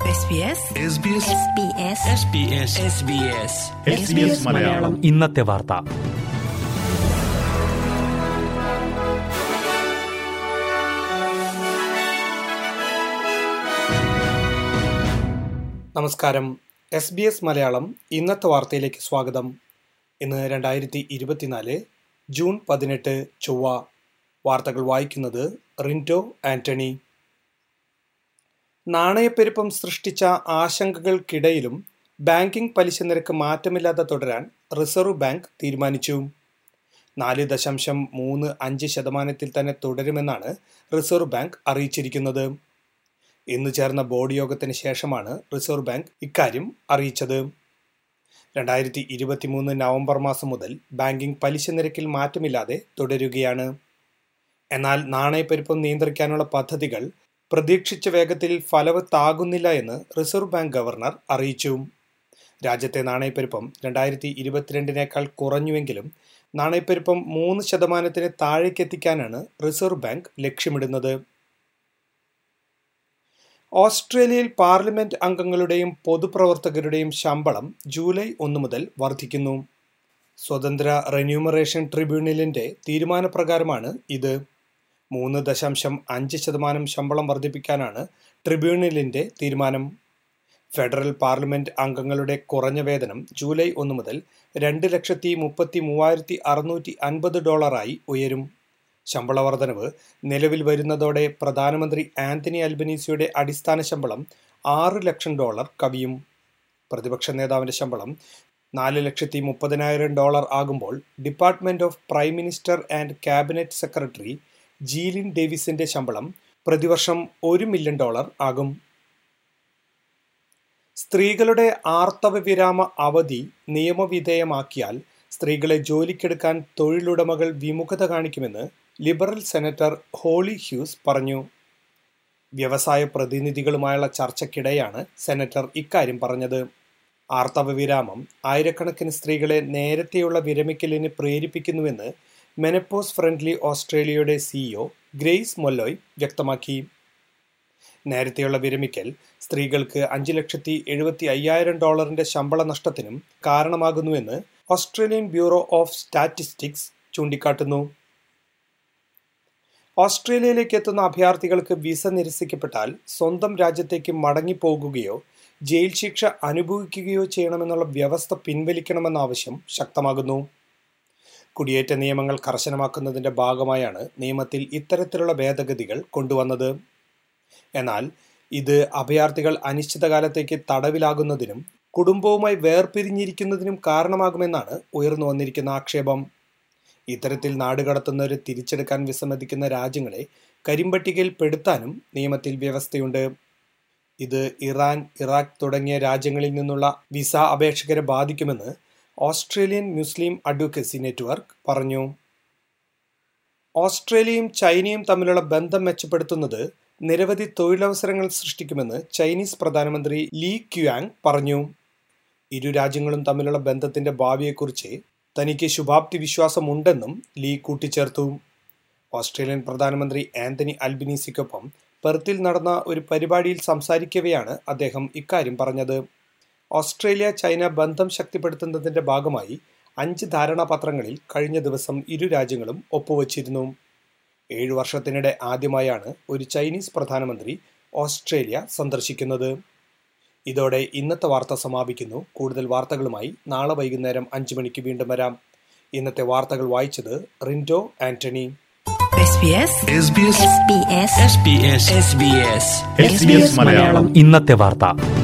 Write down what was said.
മലയാളം ഇന്നത്തെ വാർത്ത നമസ്കാരം എസ് ബി എസ് മലയാളം ഇന്നത്തെ വാർത്തയിലേക്ക് സ്വാഗതം ഇന്ന് രണ്ടായിരത്തി ഇരുപത്തിനാല് ജൂൺ പതിനെട്ട് ചൊവ്വ വാർത്തകൾ വായിക്കുന്നത് റിൻറ്റോ ആന്റണി നാണയപ്പെരുപ്പം സൃഷ്ടിച്ച ആശങ്കകൾക്കിടയിലും ബാങ്കിംഗ് പലിശ നിരക്ക് മാറ്റമില്ലാതെ തുടരാൻ റിസർവ് ബാങ്ക് തീരുമാനിച്ചു നാല് ദശാംശം മൂന്ന് അഞ്ച് ശതമാനത്തിൽ തന്നെ തുടരുമെന്നാണ് റിസർവ് ബാങ്ക് അറിയിച്ചിരിക്കുന്നത് ഇന്ന് ചേർന്ന ബോർഡ് യോഗത്തിന് ശേഷമാണ് റിസർവ് ബാങ്ക് ഇക്കാര്യം അറിയിച്ചത് രണ്ടായിരത്തി ഇരുപത്തിമൂന്ന് നവംബർ മാസം മുതൽ ബാങ്കിംഗ് പലിശ നിരക്കിൽ മാറ്റമില്ലാതെ തുടരുകയാണ് എന്നാൽ നാണയപ്പെരുപ്പം നിയന്ത്രിക്കാനുള്ള പദ്ധതികൾ പ്രതീക്ഷിച്ച വേഗത്തിൽ ഫലവത്താകുന്നില്ല എന്ന് റിസർവ് ബാങ്ക് ഗവർണർ അറിയിച്ചു രാജ്യത്തെ നാണയപ്പെരുപ്പം രണ്ടായിരത്തി ഇരുപത്തിരണ്ടിനേക്കാൾ കുറഞ്ഞുവെങ്കിലും നാണയപ്പെരുപ്പം മൂന്ന് ശതമാനത്തിന് താഴേക്കെത്തിക്കാനാണ് റിസർവ് ബാങ്ക് ലക്ഷ്യമിടുന്നത് ഓസ്ട്രേലിയയിൽ പാർലമെന്റ് അംഗങ്ങളുടെയും പൊതുപ്രവർത്തകരുടെയും ശമ്പളം ജൂലൈ ഒന്ന് മുതൽ വർദ്ധിക്കുന്നു സ്വതന്ത്ര റെന്യൂമറേഷൻ ട്രിബ്യൂണലിന്റെ തീരുമാനപ്രകാരമാണ് ഇത് മൂന്ന് ദശാംശം അഞ്ച് ശതമാനം ശമ്പളം വർദ്ധിപ്പിക്കാനാണ് ട്രിബ്യൂണലിന്റെ തീരുമാനം ഫെഡറൽ പാർലമെന്റ് അംഗങ്ങളുടെ കുറഞ്ഞ വേതനം ജൂലൈ ഒന്ന് മുതൽ രണ്ട് ലക്ഷത്തി മുപ്പത്തി മൂവായിരത്തി അറുന്നൂറ്റി അൻപത് ഡോളറായി ഉയരും ശമ്പള വർധനവ് നിലവിൽ വരുന്നതോടെ പ്രധാനമന്ത്രി ആന്റണി അൽബനീസിയുടെ അടിസ്ഥാന ശമ്പളം ആറ് ലക്ഷം ഡോളർ കവിയും പ്രതിപക്ഷ നേതാവിന്റെ ശമ്പളം നാല് ലക്ഷത്തി മുപ്പതിനായിരം ഡോളർ ആകുമ്പോൾ department of prime minister and cabinet secretary Glyn ഡേവിസിന്റെ ശമ്പളം പ്രതിവർഷം ഒരു മില്യൺ ഡോളർ ആകും സ്ത്രീകളുടെ ആർത്തവ വിരാമ അവധി നിയമവിധേയമാക്കിയാൽ സ്ത്രീകളെ ജോലിക്കെടുക്കാൻ തൊഴിലുടമകൾ വിമുഖത കാണിക്കുമെന്ന് ലിബറൽ സെനറ്റർ ഹോളി ഹ്യൂസ് പറഞ്ഞു വ്യവസായ പ്രതിനിധികളുമായുള്ള ചർച്ചയ്ക്കിടെയാണ് സെനറ്റർ ഇക്കാര്യം പറഞ്ഞത് ആർത്തവ വിരാമം ആയിരക്കണക്കിന് സ്ത്രീകളെ നേരത്തെയുള്ള വിരമിക്കലിന് പ്രേരിപ്പിക്കുന്നുവെന്ന് മെനപ്പോസ് ഫ്രണ്ട്ലി ഓസ്ട്രേലിയയുടെ സിഇഒ ഗ്രേസ് മൊല്ലോയ് വ്യക്തമാക്കി നേരത്തെയുള്ള വിരമിക്കൽ സ്ത്രീകൾക്ക് അഞ്ച് ലക്ഷത്തി എഴുപത്തി അയ്യായിരം ഡോളറിന്റെ ശമ്പള നഷ്ടത്തിനും കാരണമാകുന്നുവെന്ന് ഓസ്ട്രേലിയൻ ബ്യൂറോ ഓഫ് സ്റ്റാറ്റിസ്റ്റിക്സ് ചൂണ്ടിക്കാട്ടുന്നു ഓസ്ട്രേലിയയിലേക്ക് എത്തുന്ന അഭയാർത്ഥികൾക്ക് വിസ നിരസിക്കപ്പെട്ടാൽ സ്വന്തം രാജ്യത്തേക്ക് മടങ്ങിപ്പോകുകയോ ജയിൽ ശിക്ഷ അനുഭവിക്കുകയോ ചെയ്യണമെന്നുള്ള വ്യവസ്ഥ പിൻവലിക്കണമെന്ന ആവശ്യം ശക്തമാകുന്നു കുടിയേറ്റ നിയമങ്ങൾ കർശനമാക്കുന്നതിന്റെ ഭാഗമായാണ് നിയമത്തിൽ ഇത്തരത്തിലുള്ള ഭേദഗതികൾ കൊണ്ടുവന്നത് എന്നാൽ ഇത് അഭയാർത്ഥികൾ അനിശ്ചിതകാലത്തേക്ക് തടവിലാകുന്നതിനും കുടുംബവുമായി വേർപിരിഞ്ഞിരിക്കുന്നതിനും കാരണമാകുമെന്നാണ് ഉയർന്നു വന്നിരിക്കുന്ന ആക്ഷേപം ഇത്തരത്തിൽ നാടുകടത്തുന്നവരെ തിരിച്ചെടുക്കാൻ വിസമ്മതിക്കുന്ന രാജ്യങ്ങളെ കരിമ്പട്ടികയിൽ പെടുത്താനും നിയമത്തിൽ വ്യവസ്ഥയുണ്ട് ഇത് ഇറാൻ ഇറാഖ് തുടങ്ങിയ രാജ്യങ്ങളിൽ നിന്നുള്ള വിസ അപേക്ഷകരെ ബാധിക്കുമെന്ന് ഓസ്ട്രേലിയൻ മുസ്ലിം അഡ്വക്കസി നെറ്റ്വർക്ക് പറഞ്ഞു ഓസ്ട്രേലിയയും ചൈനയും തമ്മിലുള്ള ബന്ധം മെച്ചപ്പെടുത്തുന്നത് നിരവധി തൊഴിലവസരങ്ങൾ സൃഷ്ടിക്കുമെന്ന് ചൈനീസ് പ്രധാനമന്ത്രി ലീ ക്യുയാങ് പറഞ്ഞു ഇരു രാജ്യങ്ങളും തമ്മിലുള്ള ബന്ധത്തിന്റെ ഭാവിയെക്കുറിച്ച് തനിക്ക് ശുഭാപ്തി വിശ്വാസമുണ്ടെന്നും ലീ കൂട്ടിച്ചേർത്തു ഓസ്ട്രേലിയൻ പ്രധാനമന്ത്രി ആന്റണി അൽബിനീസിക്കൊപ്പം പെർത്തിൽ നടന്ന ഒരു പരിപാടിയിൽ സംസാരിക്കവെയാണ് അദ്ദേഹം ഇക്കാര്യം പറഞ്ഞത് ഓസ്ട്രേലിയ ചൈന ബന്ധം ശക്തിപ്പെടുത്തുന്നതിന്റെ ഭാഗമായി അഞ്ച് ധാരണാപത്രങ്ങളിൽ കഴിഞ്ഞ ദിവസം ഇരു രാജ്യങ്ങളും ഒപ്പുവച്ചിരുന്നു ഏഴു വർഷത്തിനിടെ ആദ്യമായാണ് ഒരു ചൈനീസ് പ്രധാനമന്ത്രി ഓസ്ട്രേലിയ സന്ദർശിക്കുന്നത് ഇതോടെ ഇന്നത്തെ വാർത്ത സമാപിക്കുന്നു കൂടുതൽ വാർത്തകളുമായി നാളെ വൈകുന്നേരം അഞ്ചു മണിക്ക് വീണ്ടും വരാം ഇന്നത്തെ വാർത്തകൾ വായിച്ചത് റിൻറ്റോ ആന്റണി മലയാളം ഇന്നത്തെ വാർത്ത